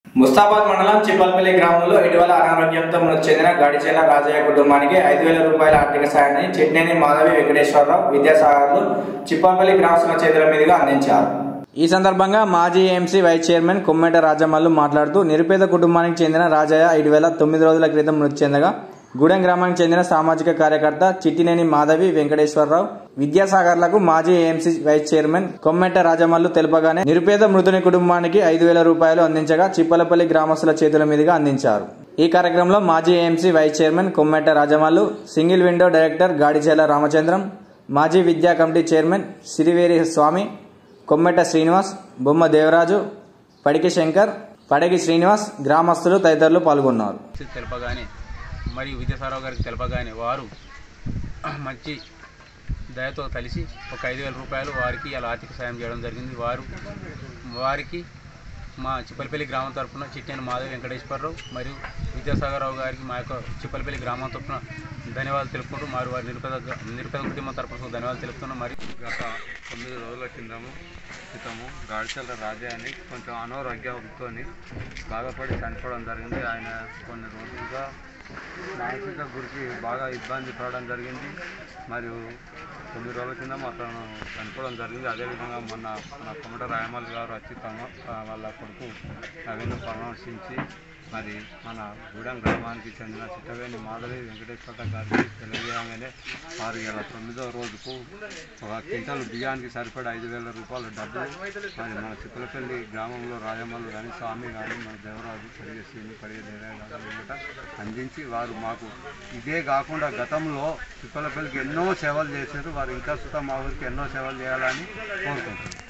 ముస్తాబాద్ మండలం చిప్పల్పల్లి గ్రామంలో ఇటీవల అనారోగ్యంతో మృతి చెందిన గడిచేల రాజయ్య కుటుంబానికి ఐదు వేల రూపాయల ఆర్థిక సాయాన్ని చిట్నేని మాధవి వెంకటేశ్వరరావు విద్యాసాగర్లు చిప్పల్పల్లి గ్రామస్తుల చేతుల మీదుగా అందించారు ఈ సందర్భంగా మాజీ AMC vice chairman Kommeta Rajamallu మాట్లాడుతూ నిరుపేద కుటుంబానికి చెందిన రాజయ్య ఐదు వేల తొమ్మిది రోజుల క్రితం మృతి చెందగా గూడెం గ్రామానికి చెందిన సామాజిక కార్యకర్త చిట్టినేని మాధవి వెంకటేశ్వరరావు విద్యాసాగర్లకు మాజీ AMC vice chairman Kommeta Rajamallu తెలుపగానే నిరుపేద మృతుని కుటుంబానికి ఐదు వేల రూపాయలు అందించగా చిప్పలపల్లి గ్రామస్తుల చేతుల మీదుగా అందించారు ఈ కార్యక్రమంలో మాజీ AMC vice chairman Kommeta Rajamallu single window director Gadichela Ramachandram మాజీ విద్యా కమిటీ చైర్మన్ సిరివేరి స్వామి కొమ్మెట శ్రీనివాస్ బొమ్మ దేవరాజు పడికి శంకర్ పడగి శ్రీనివాస్ గ్రామస్తులు తదితరులు పాల్గొన్నారు పరిస్థితి తెలపగానే మరియు విద్యాసారావు గారికి తెలపగానే వారు మంచి దయతో కలిసి ఒక ఐదు వేల రూపాయలు వారికి అలా ఆర్థిక సాయం చేయడం జరిగింది వారు వారికి మా చిప్పలపల్లి గ్రామం తరఫున చిట్టేని మాధవి వెంకటేశ్వరరావు మరియు విద్యాసాగరరావు గారికి మా యొక్క చిప్పలపల్లి గ్రామం తరఫున ధన్యవాదాలు తెలుపుకుంటూ మరి వారి నిరుపేద నిరుపేద కుటుంబం తరఫున ధన్యవాదాలు తెలుపుతున్నాం మరి గత తొమ్మిది రోజుల కిందము క్రితము గాడిచల్ల రాజా అని కొంచెం అనారోగ్యంతో బాధపడి చనిపోవడం జరిగింది ఆయన కొన్ని రోజులుగా మానసిక గురికి బాగా ఇబ్బంది పడడం జరిగింది మరియు తొమ్మిది రోజుల కింద అతను చనిపోవడం జరిగింది అదేవిధంగా మొన్న మన కొమట రాయమల్ గారు వచ్చి తమ వాళ్ళ కొడుకు నవీన్ పరామర్శించి మరి మన గూడెం గ్రామానికి చెందిన చిట్టవేణి మాధవి వెంకటేశ్వర గారికి తెలియజేయగానే వారు ఇలా తొమ్మిదో రోజుకు ఒక క్వింటల్ బియ్యానికి సరిపడా ఐదు వేల రూపాయల డబ్బు మరి మన చిప్పలపల్లి గ్రామంలో రాజమల్లు కానీ స్వామి కానీ మన దేవరాజు పరిగెశ్రీని పరిగె అందించి వారు మాకు ఇదే కాకుండా గతంలో చిప్పలపల్లికి ఎన్నో సేవలు చేశారు వారు ఇంకా సుతం మా ఊరికి ఎన్నో సేవలు చేయాలని కోరుకుంటున్నారు